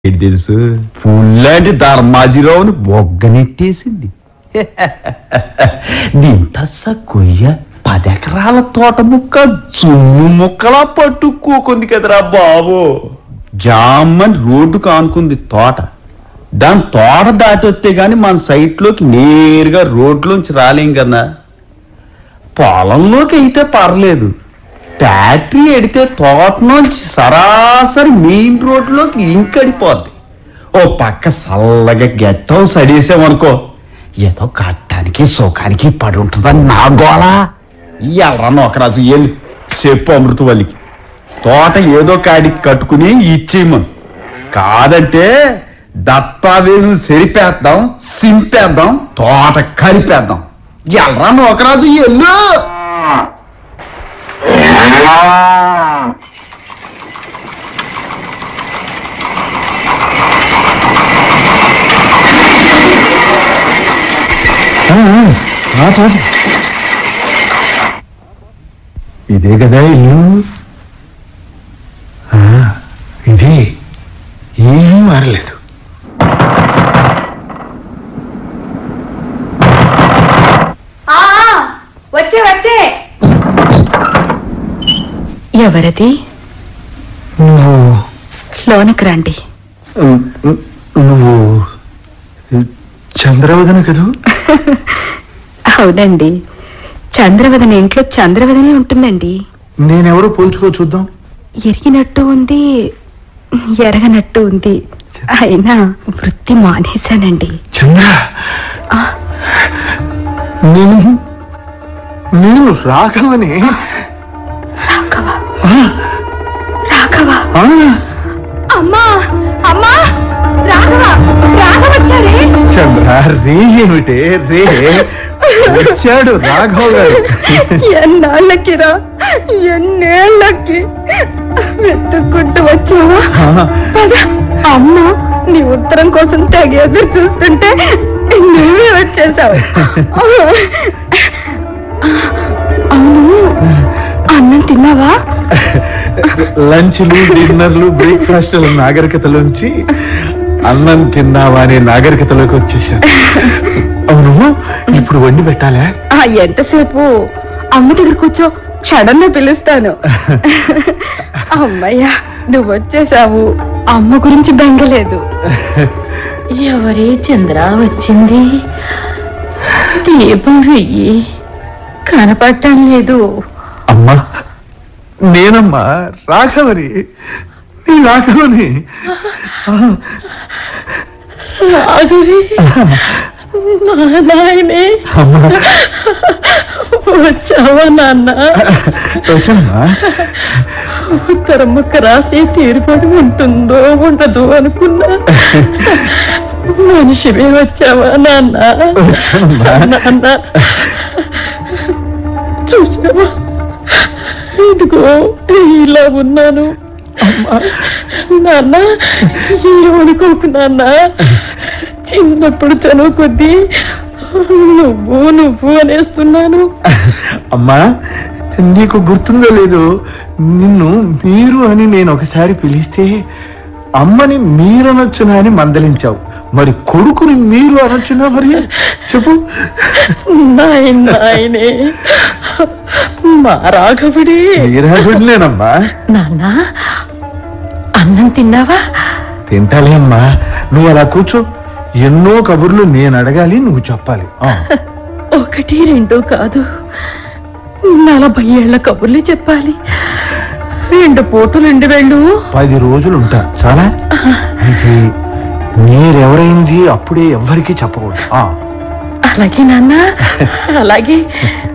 ఏంటి తెలుసు పుల్లాంటి ధర్మాజీరావుని బొగ్గనెట్టేసింది దీంతస్స కొయ్య పదెకరాల తోట ముక్క జున్ను ముక్కలా పట్టుకోకుంది కదరా బాబు జామ్మని రోడ్డు కానుకుంది తోట దాని తోట దాటి వస్తే గాని మన సైట్లోకి నేరుగా రోడ్లోంచి రాలేం కదా పొలంలోకి అయితే పర్లేదు ఫ్యాక్టరీ ఎడితే తోట నుంచి సరాసరి మెయిన్ రోడ్లోకి లింక్ అడిపోద్ది ఓ పక్క చల్లగా గెట్ హౌస్ అడిసామనుకో ఏదో కట్టానికి సుఖానికి పడి ఉంటుందని నా గోళ ఎల్రా నోకరాజు వెళ్ళి చెప్పు అమృతవల్లికి తోట ఏదో కాడికి కట్టుకుని ఇచ్చేయమను కాదంటే దత్తావేలు సెరిపేద్దాం సింపేద్దాం తోట కలిపేద్దాం ఎల్రా నోకరాజు ఎల్లు ఇదే కదా ఇల్లు ఆ, ఇది ఏమీ మారలేదు ఆ, వచ్చే వచ్చే ఎవరది నువ్వు లోనికి రండి ఉమ్, ఉమ్, నువ్వు చంద్రవదన కదూ అవునండి చంద్రవదన ఇంట్లో చంద్రవదనే ఉంటుందండి నేనెవరో పోల్చుకో చూద్దాం ఎరిగినట్టు ఉంది ఎరగనట్టు ఉంది అయినా వృత్తి మానేశానండి చంద్ర నేను నేను రాఘవని రాఘవ రాఘవ ఆ, అమ్మా అమ్మా రాఘవ రాఘవ వచ్చారే చంద్ర రే ఏమిటే రే వచ్చాడు రాఘవ గారు ఎన్నాళ్ళకిరా ఎన్నేళ్ళకి వెతుక్కుంటూ వచ్చావా ఆ, పద అమ్మ నీ ఉత్తరం కోసం తెగ ఎదురు చూస్తుంటే నువ్వే వచ్చేసావు అవును అన్నం తిన్నావా లంచ్లు డిన్నర్లు బ్రేక్ఫాస్ట్ల నాగరికతలోంచి అన్నం తిన్నావా అనే నాగరికతలోకి వచ్చేసాను అవును ఇప్పుడు వండి పెట్టాలా ఆ ఎంతసేపు అమ్మ దగ్గర కూర్చో క్షణంలో పిలుస్తాను అమ్మయ్యా నువ్వు వచ్చేసావు అమ్మ గురించి బెంగలేదు ఎవరి చంద్ర వచ్చింది దీపం వెయ్యి కనపడటం లేదు అమ్మా నేనమ్మా రాఘవని నీ రాఘవని రాఘవి మా నాయనే అమ్మా వచ్చావా నాన్న వచ్చానమ్మా ఉత్తరం ముక్క రాసి తీరుబడి ఉంటుందో ఉండదు అనుకున్నా మనిషివే వచ్చావా నాన్న వచ్చానమ్మా నాన్న చూసావా ఇదిగో ఇలా ఉన్నాను నాన్న ఏమనుకోకు నాన్న చిన్నప్పుడు చదువు కొద్దీ నువ్వు నువ్వు అనేస్తున్నాను అమ్మా నీకు గుర్తుందో లేదో నిన్ను మీరు అని నేను ఒకసారి పిలిస్తే అమ్మని మీరు అనొచ్చునా అని మందలించావు మరి కొడుకుని మీరు అనొచ్చునా మరి చెప్పు నాయన నాయనే మా రాఘవుడి మీరాగుడినేనమ్మా నాన్న అన్నం తిన్నావా తింటాలే అమ్మా నువ్వు అలా కూర్చో ఎన్నో కబుర్లు నేను అడగాలి నువ్వు చెప్పాలి ఆ, ఒకటి రెండు కాదు నలభై ఏళ్ల కబుర్లు చెప్పాలి రెండు పూటలు రెండు వెళ్ళు పది రోజులు ఉంటా చాలా అయితే మీరెవరైంది అప్పుడే ఎవ్వరికీ చెప్పకూడదు ఆ అలాగే నాన్న అలాగే